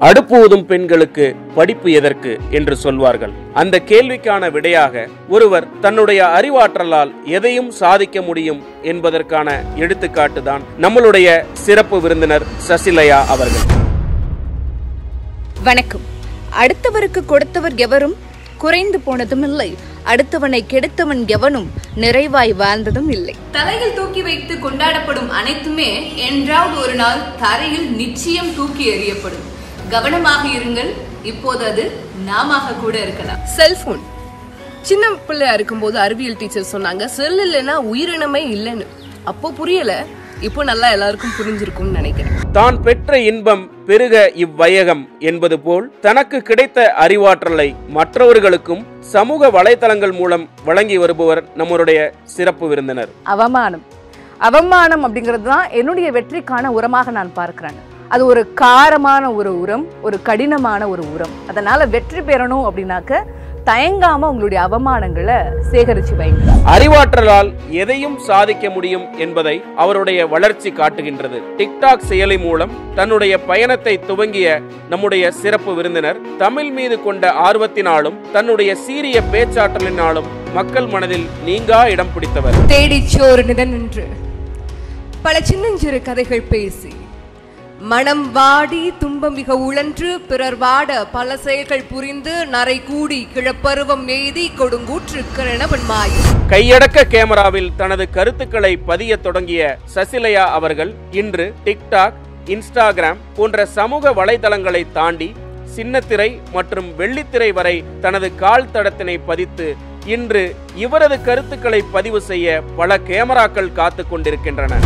அடுப்பு ஊதும் பெண்களுக்கு படிப்பு எதற்கு என்று சொல்வார்கள் அந்த கேள்விக்கான விடையாக ஒருவர் தன்னுடைய அறிவாற்றலால் எதையும் சாதிக்க முடியும் என்பதற்கான எடுத்துக்காட்டு தான் நம்மளுடைய சிறப்பு விருந்தினர் சசிலயா அவர்கள் வணக்கம் அடுத்தவருக்கு கொடுத்தவர் எவரும் குறைந்து போனதும் இல்லை அடுத்தவனை கெடுத்தவன் எவனும் நிறைவாய் வாழ்ந்ததும் இல்லை தலையில் தூக்கி வைத்து கொண்டாடப்படும் அனைத்துமே என்றாவது ஒரு நாள் தரையில் நிச்சயம் தூக்கி எறியப்படும் கவனமாக இருங்கள் இப்போது அது நாமாக கூட இருக்கலாம் செல்போன் சின்ன பிள்ளையா இருக்கும்போது அறிவியல் டீச்சர் சொன்னாங்க செல் இல்லைன்னா உயிரினமே இல்லைன்னு அப்போ புரியல இப்போ நல்லா எல்லாருக்கும் புரிஞ்சிருக்கும்னு நினைக்கிறேன் தான் பெற்ற இன்பம் பெருக இவ்வையகம் என்பது போல் தனக்கு கிடைத்த அறிவாற்றலை மற்றவர்களுக்கும் சமூக வலைதளங்கள் மூலம் வழங்கி வருபவர் நம்மளுடைய சிறப்பு விருந்தினர் அவமானம் அவமானம் அப்படிங்கிறது தான் என்னுடைய வெற்றிக்கான உரமாக நான் பார்க்கிறேன் அது ஒரு காரமான ஒரு உரம் ஒரு கடினமான ஒரு உரம் அதனால வெற்றி பெறணும் அப்படின்னாக்க தயங்காம உங்களுடைய அவமானங்களை சேகரிச்சு வைங்க அறிவாற்றலால் எதையும் சாதிக்க முடியும் என்பதை அவருடைய வளர்ச்சி காட்டுகின்றது டிக்டாக் செயலி மூலம் தன்னுடைய பயணத்தை துவங்கிய நம்முடைய சிறப்பு விருந்தினர் தமிழ் மீது கொண்ட ஆர்வத்தினாலும் தன்னுடைய சீரிய பேச்சாற்றலினாலும் மக்கள் மனதில் நீங்கா இடம் பிடித்தவர் தேடிச்சோறு நின்று பல சின்னஞ்சிறு கதைகள் பேசி மனம் வாடி துன்பம் மிக உழன்று பிறர் வாட பல செயல்கள் புரிந்து நரை கூடி கிழப்பருவம் எய்தி கொடுங்கூற்று கிரணவன் மாயும் கையடக்க கேமராவில் தனது கருத்துக்களை பதிய தொடங்கிய சசிலயா அவர்கள் இன்று டிக்டாக் இன்ஸ்டாகிராம் போன்ற சமூக வலைதளங்களை தாண்டி சின்னத்திரை மற்றும் வெள்ளித்திரை வரை தனது கால் தடத்தினை பதித்து இன்று இவரது கருத்துக்களை பதிவு செய்ய பல கேமராக்கள் காத்து கொண்டிருக்கின்றன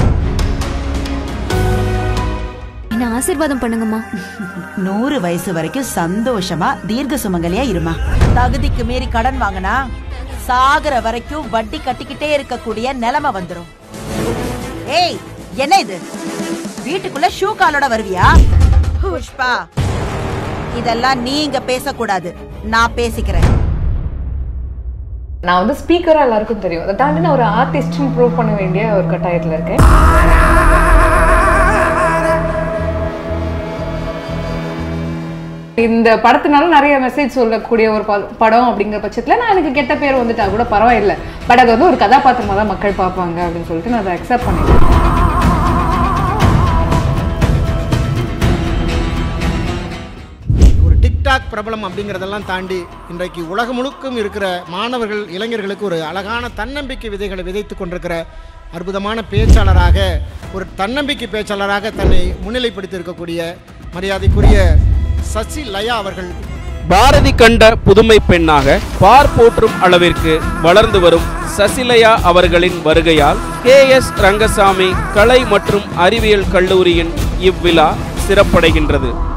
என்ன ஆசீர்வாதம் பண்ணுங்கம்மா நூறு வயசு வரைக்கும் சந்தோஷமா தீர்க்க சுமங்கலியா இருமா தகுதிக்கு மீறி கடன் வாங்கினா சாகுற வரைக்கும் வட்டி கட்டிக்கிட்டே இருக்கக்கூடிய நிலைமை வந்துரும் ஏய் என்ன இது வீட்டுக்குள்ள ஷூ காலோட வருவியா புஷ்பா இதெல்லாம் நீங்க பேசக்கூடாது நான் பேசிக்கிறேன் நான் வந்து ஸ்பீக்கரா எல்லாருக்கும் தெரியும் அதை தாண்டி நான் ஒரு ஆர்டிஸ்ட்னு ப்ரூவ் பண்ண வேண்டிய ஒரு கட்டாயத்தில் இருக்கேன் இந்த படத்தினால நிறைய மெசேஜ் சொல்லக்கூடிய ஒரு ப- படம் அப்படிங்கிற பட்சத்தில் நான் எனக்கு கெட்ட பேர் வந்துட்டா கூட பரவாயில்லை பட் அது வந்து ஒரு கதாபாத்திரமாக தான் மக்கள் பார்ப்பாங்க அப்படின்னு சொல்லிட்டு நான் அதை அக்செப்ட் பண்ணிட்டேன் ஒரு டிக்டாக் பிரபலம் அப்படிங்கிறதெல்லாம் தாண்டி இன்றைக்கு உலகம் முழுக்கும் இருக்கிற மாணவர்கள் இளைஞர்களுக்கு ஒரு அழகான தன்னம்பிக்கை விதைகளை விதைத்து கொண்டிருக்கிற அற்புதமான பேச்சாளராக ஒரு தன்னம்பிக்கை பேச்சாளராக தன்னை முன்னிலைப்படுத்தி இருக்கக்கூடிய மரியாதைக்குரிய சசி லயா அவர்கள் பாரதி கண்ட புதுமை பெண்ணாக பார் போற்றும் அளவிற்கு வளர்ந்து வரும் சசிலயா அவர்களின் வருகையால் கே எஸ் ரங்கசாமி கலை மற்றும் அறிவியல் கல்லூரியின் இவ்விழா சிறப்படைகின்றது